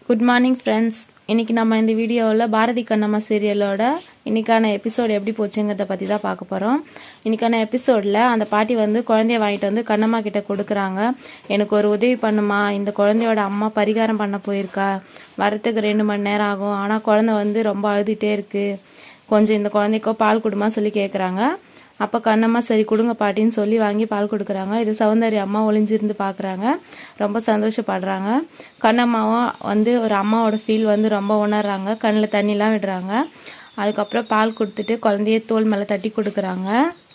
good morning friends இன்னைக்கு நம்ம இந்த வீடியோவில் பாரதி கண்ணம்மா சீரியலோட இன்னைக்கான எபிசோடு எப்படி போச்சுங்கிறத பற்றி தான் பார்க்க போகிறோம் இன்னைக்கான எபிசோடில் அந்த பாட்டி வந்து குழந்தைய வாங்கிட்டு வந்து கண்ணம்மா கிட்ட கொடுக்குறாங்க எனக்கு ஒரு உதவி பண்ணுமா இந்த குழந்தையோட அம்மா பரிகாரம் பண்ண போயிருக்கா வரத்துக்கு ரெண்டு மணி நேரம் ஆகும் ஆனால் குழந்தை வந்து ரொம்ப அழுதுகிட்டே இருக்கு கொஞ்சம் இந்த குழந்தைக்கோ பால் கொடுமா சொல்லி கேட்குறாங்க அப்போ கண்ணம்மா சரி கொடுங்க பாட்டின்னு சொல்லி வாங்கி பால் கொடுக்குறாங்க இது சௌந்தர்ய அம்மா ஒளிஞ்சிருந்து பார்க்குறாங்க ரொம்ப சந்தோஷப்படுறாங்க கண்ணம்மாவும் வந்து ஒரு அம்மாவோட ஃபீல் வந்து ரொம்ப உணர்றாங்க கண்ணில் தண்ணிலாம் விடுறாங்க அதுக்கப்புறம் பால் கொடுத்துட்டு குழந்தைய தோல் மேலே தட்டி கொடுக்குறாங்க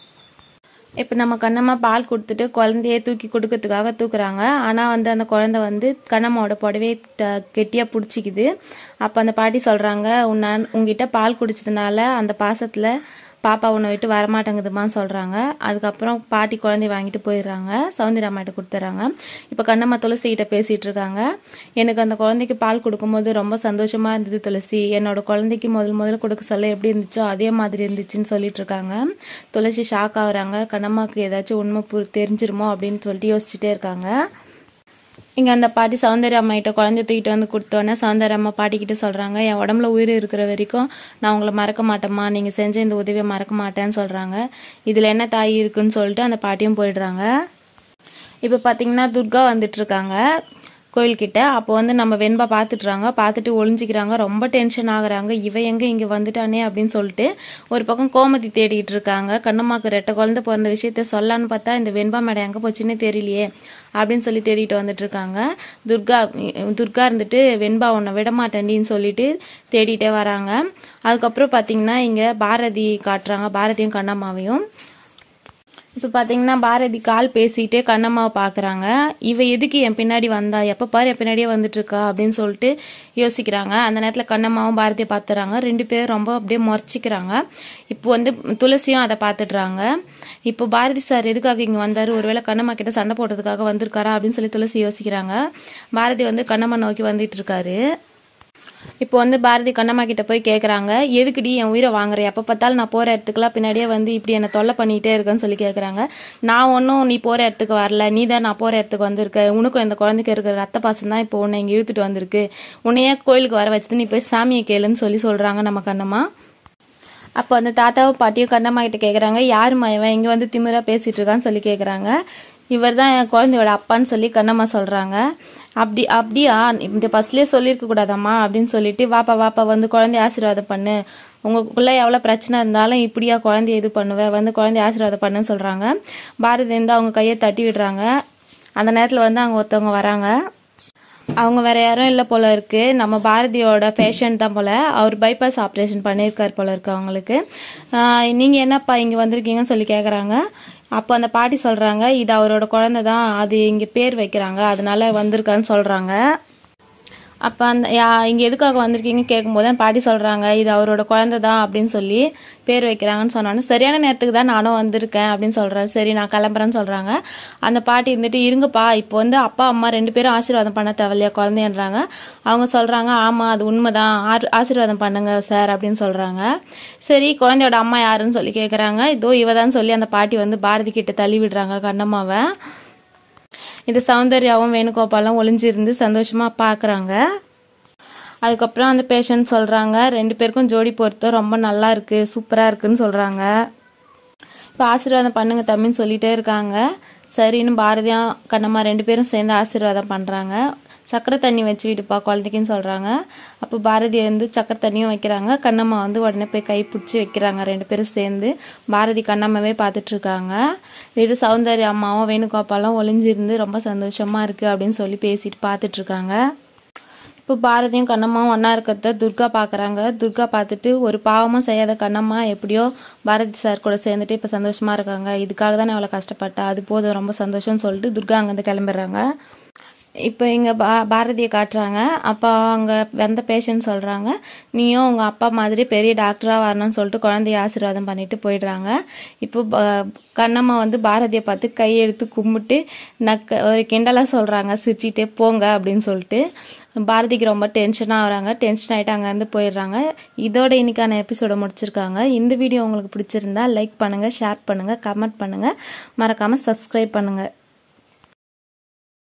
இப்போ நம்ம கண்ணம்மா பால் கொடுத்துட்டு குழந்தைய தூக்கி கொடுக்கறதுக்காக தூக்குறாங்க ஆனால் வந்து அந்த குழந்தை வந்து கண்ணம்மாவோட புடவையை த- கெட்டியா பிடிச்சிக்குது அப்போ அந்த பாட்டி சொல்றாங்க உன்ன உங்ககிட்ட பால் குடிச்சதுனால அந்த பாசத்துல பாப்பா உன்னை விட்டு வரமாட்டேங்குதுமான்னு சொல்றாங்க அதுக்கப்புறம் பாட்டி குழந்தைய வாங்கிட்டு போயிடுறாங்க சௌந்தர்யா அம்மாட்ட கொடுத்துறாங்க இப்போ கண்ணம்மா துளசி கிட்ட பேசிட்டு இருக்காங்க எனக்கு அந்த குழந்தைக்கு பால் கொடுக்கும்போது ரொம்ப சந்தோஷமா இருந்தது துளசி என்னோட குழந்தைக்கு முதல் முதல்ல கொடுக்க சொல்ல எப்படி இருந்துச்சோ அதே மாதிரி இருந்துச்சுன்னு சொல்லிட்டு இருக்காங்க துளசி ஷாக் ஆகுறாங்க கண்ணம்மாக்கு ஏதாச்சும் உண்மை பு- தெரிஞ்சிருமோ அப்படின்னு சொல்லிட்டு யோசிச்சுட்டே இருக்காங்க இங்க அந்த பாட்டி சௌந்தர்ய அம்மா கிட்ட குழந்தை தூக்கிட்டு வந்து கொடுத்தோன்னே சௌந்தர்ய அம்மா பாட்டி கிட்ட சொல்றாங்க என் உடம்புல உயிர் இருக்கிற வரைக்கும் நான் உங்களை மறக்க மாட்டேம்மா நீங்க செஞ்ச இந்த உதவியை மறக்க மாட்டேன்னு சொல்றாங்க இதுல என்ன தாய் இருக்குன்னு சொல்லிட்டு அந்த பாட்டியும் போயிடுறாங்க இப்போ பார்த்தீங்கன்னா துர்கா வந்துட்டு இருக்காங்க கோயில்கிட்ட அப்போ வந்து நம்ம வெண்பா பார்த்துட்டுறாங்க பார்த்துட்டு ஒளிஞ்சிக்கிறாங்க ரொம்ப டென்ஷன் ஆகுறாங்க இவ எங்க இங்க வந்துட்டானே அப்படின்னு சொல்லிட்டு ஒரு பக்கம் கோமதி தேடிட்டு இருக்காங்க கண்ணம்மாக்கு ரெட்டை குழந்தை பிறந்த விஷயத்த சொல்லலான்னு பார்த்தா இந்த வெண்பா மேடம் எங்க போச்சுன்னே தெரியலையே அப்படின்னு சொல்லி தேடிட்டு வந்துட்டு இருக்காங்க துர்கா துர்கா இருந்துட்டு வெண்பா உன்னை விட மாட்டேன்டின்னு சொல்லிட்டு தேடிட்டே வராங்க அதுக்கப்புறம் பார்த்தீங்கன்னா இங்க பாரதி காட்டுறாங்க பாரதியும் கண்ணம்மாவையும் இப்போ பார்த்தீங்கன்னா பாரதி கால் பேசிட்டே கண்ணம்மாவை பார்க்குறாங்க இவ எதுக்கு என் பின்னாடி வந்தா எப்போ பாரு என் பின்னாடியே வந்துட்டு இருக்கா அப்படின்னு சொல்லிட்டு யோசிக்கிறாங்க அந்த நேரத்தில் கண்ணம்மாவும் பாரதியை பார்த்துறாங்க ரெண்டு பேரும் ரொம்ப அப்படியே முறைச்சிக்கிறாங்க இப்போ வந்து துளசியும் அதை பார்த்துடுறாங்க இப்போ பாரதி சார் எதுக்காக இங்கே வந்தாரு ஒருவேளை கண்ணம்மா கிட்ட சண்டை போடுறதுக்காக வந்திருக்காரா அப்படின்னு சொல்லி துளசி யோசிக்கிறாங்க பாரதி வந்து கண்ணம்மா நோக்கி வந்துட்டு இருக்காரு இப்போ வந்து பாரதி கண்ணம்மா கிட்ட போய் கேக்குறாங்க எதுக்குடி என் உயிரை வாங்குற எப்ப பார்த்தாலும் நான் போற இடத்துக்குலாம் பின்னாடியே வந்து இப்படி என்ன தொல்லை பண்ணிட்டே இருக்கேன்னு சொல்லி கேக்குறாங்க நான் ஒன்றும் நீ போற இடத்துக்கு வரல நீ தான் நான் போற இடத்துக்கு வந்திருக்க உனக்கும் இந்த குழந்தைக்கு இருக்கிற ரத்த பாசம் தான் இப்போ உன்னை இங்க இழுத்துட்டு வந்திருக்கு உன்னையே கோயிலுக்கு வர வச்சது நீ போய் சாமியை கேளுன்னு சொல்லி சொல்றாங்க நம்ம கண்ணம்மா அப்போ அந்த தாத்தாவும் பாட்டியும் கண்ணம்மா கிட்ட கேக்குறாங்க யாரும்மா இவன் இங்க வந்து திமிரா பேசிட்டு இருக்கான்னு சொல்லி கேக்குறாங்க இவர் தான் என் குழந்தையோட அப்பான்னு சொல்லி கண்ணம்மா சொல்றாங்க அப்படி அப்படியா இந்த பஸ்லயே சொல்லியிருக்க கூடாதாம்மா அப்படின்னு சொல்லிட்டு வாப்பா வாப்பா வந்து குழந்தைய ஆசீர்வாதம் பண்ணு உங்களுக்குள்ள எவ்வளவு பிரச்சனை இருந்தாலும் இப்படியா குழந்தைய இது பண்ணுவ வந்து குழந்தைய ஆசீர்வாதம் பண்ணுன்னு சொல்றாங்க பாரதி வந்து அவங்க கையை தட்டி விடுறாங்க அந்த நேரத்துல வந்து அங்க ஒருத்தவங்க வராங்க அவங்க வேற யாரும் இல்ல போல இருக்கு நம்ம பாரதியோட பேஷண்ட் தான் போல அவர் பைபாஸ் ஆப்ரேஷன் பண்ணியிருக்காரு போல இருக்கு அவங்களுக்கு ஆஹ் நீங்க என்னப்பா இங்க வந்திருக்கீங்கன்னு சொல்லி கேக்குறாங்க அப்போ அந்த பாட்டி சொல்றாங்க இது அவரோட குழந்தை தான் அது இங்க பேர் வைக்கிறாங்க அதனால வந்திருக்கான்னு சொல்றாங்க அப்ப அந்த யா- இங்க எதுக்காக வந்திருக்கீங்க கேட்கும்போது அந்த பாட்டி சொல்றாங்க இது அவரோட குழந்தை தான் அப்படின்னு சொல்லி பேர் வைக்கிறாங்கன்னு சொன்னோன்னு சரியான நேரத்துக்கு தான் நானும் வந்திருக்கேன் அப்படின்னு சொல்றாரு சரி நான் கிளம்புறேன்னு சொல்றாங்க அந்த பாட்டி இருந்துட்டு இருங்கப்பா இப்போ வந்து அப்பா அம்மா ரெண்டு பேரும் ஆசீர்வாதம் பண்ண தேவையில்லையா குழந்தைன்றாங்க அவங்க சொல்றாங்க ஆமா அது உண்மைதான் ஆர்- ஆசீர்வாதம் பண்ணுங்க சார் அப்படின்னு சொல்றாங்க சரி குழந்தையோட அம்மா யாருன்னு சொல்லி கேக்குறாங்க இதோ இவதான் சொல்லி அந்த பாட்டி வந்து பாரதி கிட்ட தள்ளி விடுறாங்க கண்ணம்மாவை இது சௌந்தர்யாவும் வேணுகோபாலும் ஒளிஞ்சிருந்து சந்தோஷமா பாக்குறாங்க அதுக்கப்புறம் அந்த பேஷண்ட் சொல்றாங்க ரெண்டு பேருக்கும் ஜோடி பொருத்தம் ரொம்ப நல்லா இருக்கு சூப்பரா இருக்குன்னு சொல்றாங்க இப்போ ஆசீர்வாதம் பண்ணுங்க தம்பின்னு சொல்லிட்டே இருக்காங்க சரின்னு பாரதியும் கண்ணம்மா ரெண்டு பேரும் சேர்ந்து ஆசீர்வாதம் பண்றாங்க சக்கரை தண்ணி வச்சு விடுப்பா குழந்தைக்குன்னு சொல்றாங்க அப்போ பாரதி வந்து சக்கரை தண்ணியும் வைக்கிறாங்க கண்ணம்மா வந்து உடனே போய் கை பிடிச்சி வைக்கிறாங்க ரெண்டு பேரும் சேர்ந்து பாரதி கண்ணம்மாவே பார்த்துட்டு இருக்காங்க இது சௌந்தர்ய அம்மாவும் வேணுகோபாலும் ஒளிஞ்சிருந்து ரொம்ப சந்தோஷமா இருக்கு அப்படின்னு சொல்லி பேசிட்டு பார்த்துட்டு இருக்காங்க இப்போ பாரதியும் கண்ணம்மாவும் ஒன்னா இருக்கிறத துர்கா பாக்குறாங்க துர்கா பார்த்துட்டு ஒரு பாவமும் செய்யாத கண்ணம்மா எப்படியோ பாரதி சார் கூட சேர்ந்துட்டு இப்ப சந்தோஷமா இருக்காங்க இதுக்காக தான் நான் அவ்வளவு கஷ்டப்பட்டா அது போதும் ரொம்ப சந்தோஷம்னு சொல்லிட்டு துர்கா அங்கிருந்து கிளம்பிடுறாங்க இப்போ இங்க பா பாரதியை காட்டுறாங்க அப்பா அங்க வந்த பேஷண்ட் சொல்றாங்க நீயும் உங்க அப்பா மாதிரி பெரிய டாக்டரா வரணும்னு சொல்லிட்டு குழந்தைய ஆசீர்வாதம் பண்ணிட்டு போயிடுறாங்க இப்போ ப- கண்ணம்மா வந்து பாரதியை பார்த்து கையெடுத்து கும்பிட்டு நக்க ஒரு கிண்டலா சொல்றாங்க சிரிச்சிட்டே போங்க அப்படின்னு சொல்லிட்டு பாரதிக்கு ரொம்ப டென்ஷனாக ஆகுறாங்க டென்ஷன் ஆகிட்டு அங்கேருந்து போயிடுறாங்க இதோட இன்னைக்கான எபிசோட முடிச்சிருக்காங்க இந்த வீடியோ உங்களுக்கு பிடிச்சிருந்தா லைக் பண்ணுங்க ஷேர் பண்ணுங்க கமெண்ட் பண்ணுங்க மறக்காம சப்ஸ்கிரைப் பண்ணுங்க